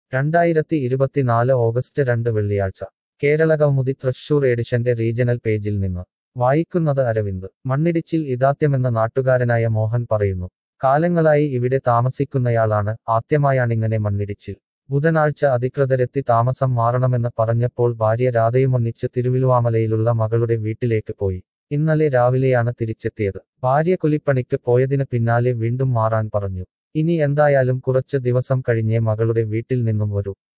രണ്ടായിരത്തി ഇരുപത്തിനാല് ഓഗസ്റ്റ് രണ്ട് വെള്ളിയാഴ്ച കേരളകൗമുദി തൃശൂർ എഡിഷന്റെ റീജണൽ പേജിൽ നിന്ന് വായിക്കുന്നത് അരവിന്ദ് മണ്ണിടിച്ചിൽ ഇതാത്യമെന്ന നാട്ടുകാരനായ മോഹൻ പറയുന്നു കാലങ്ങളായി ഇവിടെ താമസിക്കുന്നയാളാണ് ആദ്യമായാണിങ്ങനെ മണ്ണിടിച്ചിൽ ബുധനാഴ്ച അധികൃതരെത്തി താമസം മാറണമെന്ന് പറഞ്ഞപ്പോൾ ഭാര്യ രാധയുമൊന്നിച്ച് തിരുവിലുവാമലയിലുള്ള മകളുടെ വീട്ടിലേക്ക് പോയി ഇന്നലെ രാവിലെയാണ് തിരിച്ചെത്തിയത് ഭാര്യ കുലിപ്പണിക്ക് പോയതിന് പിന്നാലെ വീണ്ടും മാറാൻ പറഞ്ഞു ഇനി എന്തായാലും കുറച്ച് ദിവസം കഴിഞ്ഞേ മകളുടെ വീട്ടിൽ നിന്നും വരൂ